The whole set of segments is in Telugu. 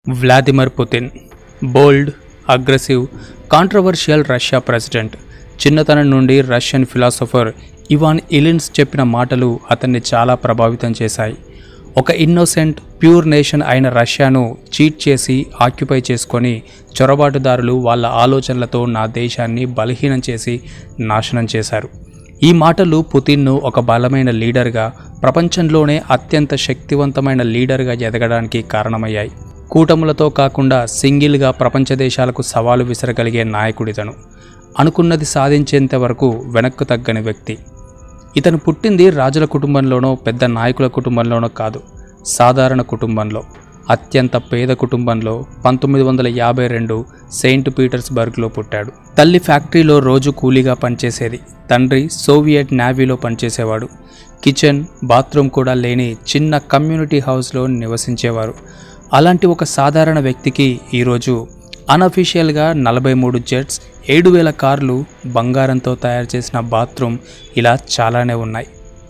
Vladimir Putin bold aggressive controversial Russia president చిన్నతనం నుండి రష్యన్ ఫిలాసఫర్ ఇవాన్ ఇలిన్స్ చెప్పిన మాటలు అతన్ని చాలా ప్రభావితం చేశాయి ఒక ఇన్నోసెంట్ ప్యూర్ నేషన్ అయిన రష్యాను చీట్ చేసి ఆక్యుపై చేసుకొని చొరబాటుదారులు వాళ్ళ ఆలోచనలతో నా దేశాన్ని బలహీనం చేసి నాశనం చేశారు ఈ మాటలు పుతిన్ను ఒక బలమైన లీడర్గా ప్రపంచంలోనే అత్యంత శక్తివంతమైన లీడర్గా ఎదగడానికి కారణమయ్యాయి కూటములతో కాకుండా సింగిల్గా ప్రపంచ దేశాలకు సవాలు విసరగలిగే నాయకుడితను అనుకున్నది సాధించేంత వరకు వెనక్కు తగ్గని వ్యక్తి ఇతను పుట్టింది రాజుల కుటుంబంలోనో పెద్ద నాయకుల కుటుంబంలోనో కాదు సాధారణ కుటుంబంలో అత్యంత పేద కుటుంబంలో పంతొమ్మిది వందల యాభై రెండు సెయింట్ పీటర్స్బర్గ్లో పుట్టాడు తల్లి ఫ్యాక్టరీలో రోజు కూలీగా పనిచేసేది తండ్రి సోవియట్ నేవీలో పనిచేసేవాడు కిచెన్ బాత్రూమ్ కూడా లేని చిన్న కమ్యూనిటీ హౌస్లో నివసించేవారు అలాంటి ఒక సాధారణ వ్యక్తికి ఈరోజు అనఫీషియల్గా నలభై మూడు జెట్స్ ఏడు వేల కార్లు బంగారంతో తయారు చేసిన బాత్రూమ్ ఇలా చాలానే ఉన్నాయి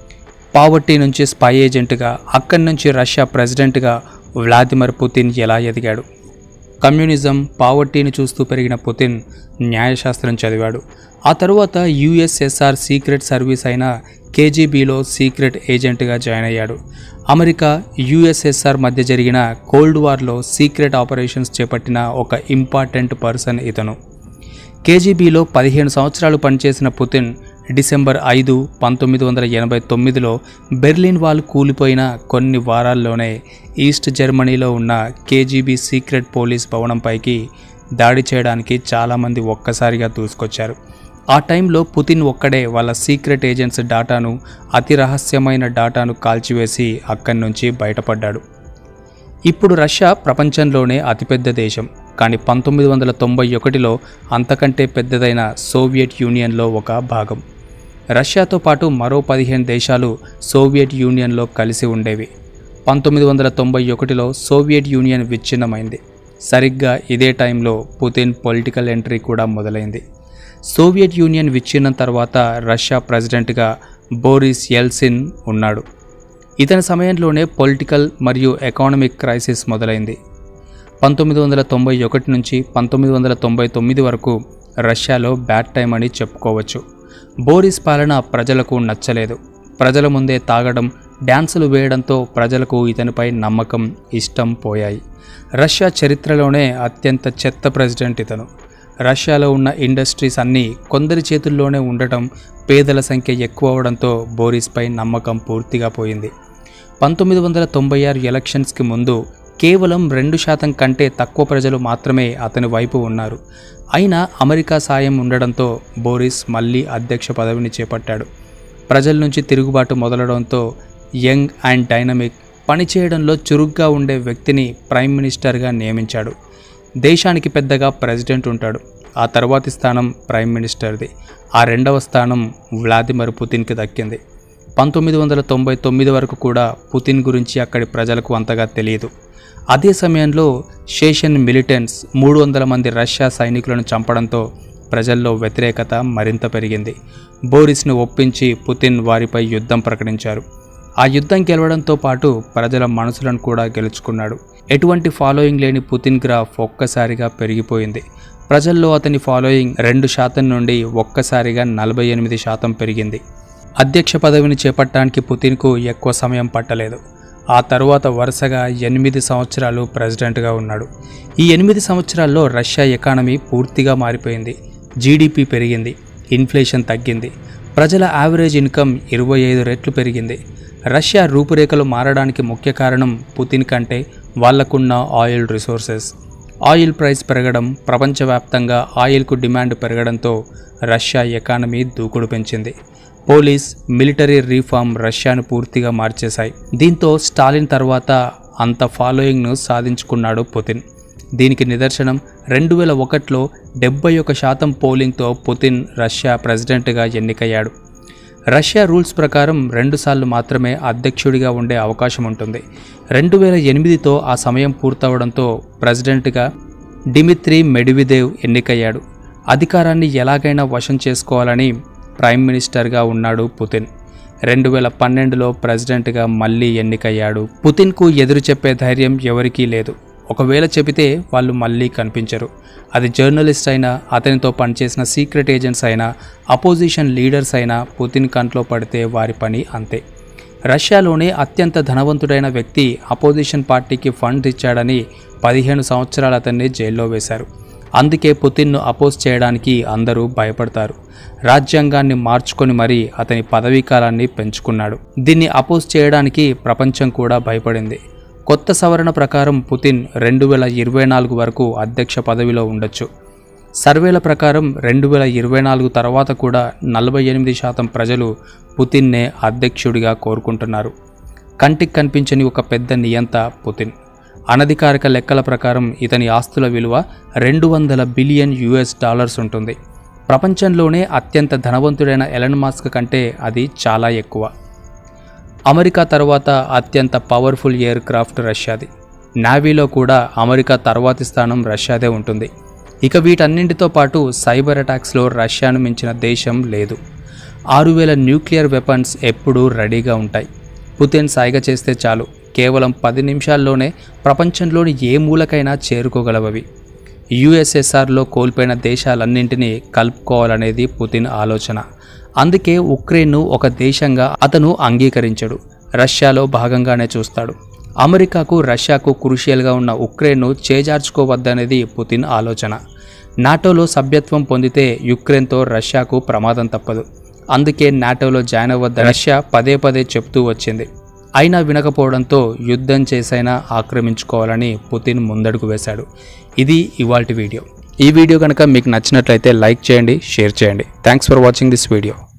పావర్టీ నుంచి స్పై ఏజెంట్గా అక్కడి నుంచి రష్యా ప్రెసిడెంట్గా వ్లాదిమిర్ పుతిన్ ఎలా ఎదిగాడు కమ్యూనిజం పావర్టీని చూస్తూ పెరిగిన పుతిన్ న్యాయశాస్త్రం చదివాడు ఆ తరువాత యుఎస్ఎస్ఆర్ సీక్రెట్ సర్వీస్ అయిన కేజీబీలో సీక్రెట్ ఏజెంట్గా జాయిన్ అయ్యాడు అమెరికా యుఎస్ఎస్ఆర్ మధ్య జరిగిన కోల్డ్ వార్లో సీక్రెట్ ఆపరేషన్స్ చేపట్టిన ఒక ఇంపార్టెంట్ పర్సన్ ఇతను కేజీబీలో పదిహేను సంవత్సరాలు పనిచేసిన పుతిన్ డిసెంబర్ ఐదు పంతొమ్మిది వందల ఎనభై తొమ్మిదిలో బెర్లిన్ వాల్ కూలిపోయిన కొన్ని వారాల్లోనే ఈస్ట్ జర్మనీలో ఉన్న కేజీబీ సీక్రెట్ పోలీస్ భవనంపైకి దాడి చేయడానికి చాలామంది ఒక్కసారిగా దూసుకొచ్చారు ఆ టైంలో పుతిన్ ఒక్కడే వాళ్ళ సీక్రెట్ ఏజెంట్స్ డాటాను అతి రహస్యమైన డాటాను కాల్చివేసి అక్కడి నుంచి బయటపడ్డాడు ఇప్పుడు రష్యా ప్రపంచంలోనే అతిపెద్ద దేశం కానీ పంతొమ్మిది వందల తొంభై ఒకటిలో అంతకంటే పెద్దదైన సోవియట్ యూనియన్లో ఒక భాగం రష్యాతో పాటు మరో పదిహేను దేశాలు సోవియట్ యూనియన్లో కలిసి ఉండేవి పంతొమ్మిది వందల తొంభై ఒకటిలో సోవియట్ యూనియన్ విచ్ఛిన్నమైంది సరిగ్గా ఇదే టైంలో పుతిన్ పొలిటికల్ ఎంట్రీ కూడా మొదలైంది సోవియట్ యూనియన్ విచ్ఛిన్నం తర్వాత రష్యా ప్రెసిడెంట్గా బోరిస్ ఎల్సిన్ ఉన్నాడు ఇతని సమయంలోనే పొలిటికల్ మరియు ఎకానమిక్ క్రైసిస్ మొదలైంది పంతొమ్మిది వందల తొంభై ఒకటి నుంచి పంతొమ్మిది వందల తొంభై తొమ్మిది వరకు రష్యాలో బ్యాడ్ టైం అని చెప్పుకోవచ్చు బోరిస్ పాలన ప్రజలకు నచ్చలేదు ప్రజల ముందే తాగడం డ్యాన్సులు వేయడంతో ప్రజలకు ఇతనిపై నమ్మకం ఇష్టం పోయాయి రష్యా చరిత్రలోనే అత్యంత చెత్త ప్రెసిడెంట్ ఇతను రష్యాలో ఉన్న ఇండస్ట్రీస్ అన్నీ కొందరి చేతుల్లోనే ఉండటం పేదల సంఖ్య ఎక్కువ అవడంతో బోరిస్పై నమ్మకం పూర్తిగా పోయింది పంతొమ్మిది వందల తొంభై ఆరు ఎలక్షన్స్కి ముందు కేవలం రెండు శాతం కంటే తక్కువ ప్రజలు మాత్రమే అతని వైపు ఉన్నారు అయినా అమెరికా సాయం ఉండడంతో బోరిస్ మళ్ళీ అధ్యక్ష పదవిని చేపట్టాడు ప్రజల నుంచి తిరుగుబాటు మొదలడంతో యంగ్ అండ్ డైనమిక్ పనిచేయడంలో చురుగ్గా ఉండే వ్యక్తిని ప్రైమ్ మినిస్టర్గా నియమించాడు దేశానికి పెద్దగా ప్రెసిడెంట్ ఉంటాడు ఆ తర్వాతి స్థానం ప్రైమ్ మినిస్టర్ది ఆ రెండవ స్థానం వ్లాదిమిర్ పుతిన్కి దక్కింది పంతొమ్మిది వందల తొంభై తొమ్మిది వరకు కూడా పుతిన్ గురించి అక్కడి ప్రజలకు అంతగా తెలియదు అదే సమయంలో షేషన్ మిలిటెంట్స్ మూడు వందల మంది రష్యా సైనికులను చంపడంతో ప్రజల్లో వ్యతిరేకత మరింత పెరిగింది బోరిస్ను ఒప్పించి పుతిన్ వారిపై యుద్ధం ప్రకటించారు ఆ యుద్ధం గెలవడంతో పాటు ప్రజల మనసులను కూడా గెలుచుకున్నాడు ఎటువంటి ఫాలోయింగ్ లేని పుతిన్ గ్రాఫ్ ఒక్కసారిగా పెరిగిపోయింది ప్రజల్లో అతని ఫాలోయింగ్ రెండు శాతం నుండి ఒక్కసారిగా నలభై ఎనిమిది శాతం పెరిగింది అధ్యక్ష పదవిని చేపట్టడానికి పుతిన్కు ఎక్కువ సమయం పట్టలేదు ఆ తరువాత వరుసగా ఎనిమిది సంవత్సరాలు ప్రెసిడెంట్గా ఉన్నాడు ఈ ఎనిమిది సంవత్సరాల్లో రష్యా ఎకానమీ పూర్తిగా మారిపోయింది జీడిపి పెరిగింది ఇన్ఫ్లేషన్ తగ్గింది ప్రజల యావరేజ్ ఇన్కమ్ ఇరవై ఐదు రెట్లు పెరిగింది రష్యా రూపురేఖలు మారడానికి ముఖ్య కారణం పుతిన్ కంటే వాళ్లకున్న ఆయిల్ రిసోర్సెస్ ఆయిల్ ప్రైస్ పెరగడం ప్రపంచవ్యాప్తంగా ఆయిల్కు డిమాండ్ పెరగడంతో రష్యా ఎకానమీ దూకుడు పెంచింది పోలీస్ మిలిటరీ రీఫార్మ్ రష్యాను పూర్తిగా మార్చేశాయి దీంతో స్టాలిన్ తర్వాత అంత ఫాలోయింగ్ను సాధించుకున్నాడు పుతిన్ దీనికి నిదర్శనం రెండు వేల ఒకటిలో డెబ్బై ఒక శాతం పోలింగ్తో పుతిన్ రష్యా ప్రెసిడెంట్గా ఎన్నికయ్యాడు రష్యా రూల్స్ ప్రకారం రెండుసార్లు మాత్రమే అధ్యక్షుడిగా ఉండే అవకాశం ఉంటుంది రెండు వేల ఎనిమిదితో ఆ సమయం పూర్తవడంతో ప్రెసిడెంట్గా డిమిత్రీ మెడివిదేవ్ ఎన్నికయ్యాడు అధికారాన్ని ఎలాగైనా వశం చేసుకోవాలని ప్రైమ్ మినిస్టర్గా ఉన్నాడు పుతిన్ రెండు వేల పన్నెండులో ప్రెసిడెంట్గా మళ్ళీ ఎన్నికయ్యాడు పుతిన్కు ఎదురు చెప్పే ధైర్యం ఎవరికీ లేదు ఒకవేళ చెబితే వాళ్ళు మళ్ళీ కనిపించరు అది జర్నలిస్ట్ అయినా అతనితో పనిచేసిన సీక్రెట్ ఏజెంట్స్ అయినా అపోజిషన్ లీడర్స్ అయినా పుతిన్ కంట్లో పడితే వారి పని అంతే రష్యాలోనే అత్యంత ధనవంతుడైన వ్యక్తి అపోజిషన్ పార్టీకి ఫండ్ ఇచ్చాడని పదిహేను సంవత్సరాలు అతన్ని జైల్లో వేశారు అందుకే పుతిన్ను అపోజ్ చేయడానికి అందరూ భయపడతారు రాజ్యాంగాన్ని మార్చుకొని మరీ అతని పదవీ కాలాన్ని పెంచుకున్నాడు దీన్ని అపోజ్ చేయడానికి ప్రపంచం కూడా భయపడింది కొత్త సవరణ ప్రకారం పుతిన్ రెండు వేల ఇరవై నాలుగు వరకు అధ్యక్ష పదవిలో ఉండొచ్చు సర్వేల ప్రకారం రెండు వేల ఇరవై నాలుగు తర్వాత కూడా నలభై ఎనిమిది శాతం ప్రజలు పుతిన్నే అధ్యక్షుడిగా కోరుకుంటున్నారు కంటికి కనిపించని ఒక పెద్ద నియంత పుతిన్ అనధికారిక లెక్కల ప్రకారం ఇతని ఆస్తుల విలువ రెండు వందల బిలియన్ యుఎస్ డాలర్స్ ఉంటుంది ప్రపంచంలోనే అత్యంత ధనవంతుడైన ఎలన్ మాస్క్ కంటే అది చాలా ఎక్కువ అమెరికా తర్వాత అత్యంత పవర్ఫుల్ ఎయిర్ క్రాఫ్ట్ రష్యాది నావీలో కూడా అమెరికా తర్వాతి స్థానం రష్యాదే ఉంటుంది ఇక వీటన్నింటితో పాటు సైబర్ అటాక్స్లో రష్యాను మించిన దేశం లేదు ఆరు వేల న్యూక్లియర్ వెపన్స్ ఎప్పుడూ రెడీగా ఉంటాయి పుతిన్ సాయిగ చేస్తే చాలు కేవలం పది నిమిషాల్లోనే ప్రపంచంలోని ఏ మూలకైనా చేరుకోగలవవి యుఎస్ఎస్ఆర్లో కోల్పోయిన దేశాలన్నింటినీ కలుపుకోవాలనేది పుతిన్ ఆలోచన అందుకే ఉక్రెయిన్ను ఒక దేశంగా అతను అంగీకరించడు రష్యాలో భాగంగానే చూస్తాడు అమెరికాకు రష్యాకు క్రూషియల్గా ఉన్న ఉక్రెయిన్ను చేజార్చుకోవద్దనేది పుతిన్ ఆలోచన నాటోలో సభ్యత్వం పొందితే యుక్రెయిన్తో రష్యాకు ప్రమాదం తప్పదు అందుకే నాటోలో జాయిన్ అవ్వద్ద రష్యా పదే పదే చెప్తూ వచ్చింది అయినా వినకపోవడంతో యుద్ధం చేసైనా ఆక్రమించుకోవాలని పుతిన్ ముందడుగు వేశాడు ఇది ఇవాల్టి వీడియో ఈ వీడియో కనుక మీకు నచ్చినట్లయితే లైక్ చేయండి షేర్ చేయండి thanks for watching this video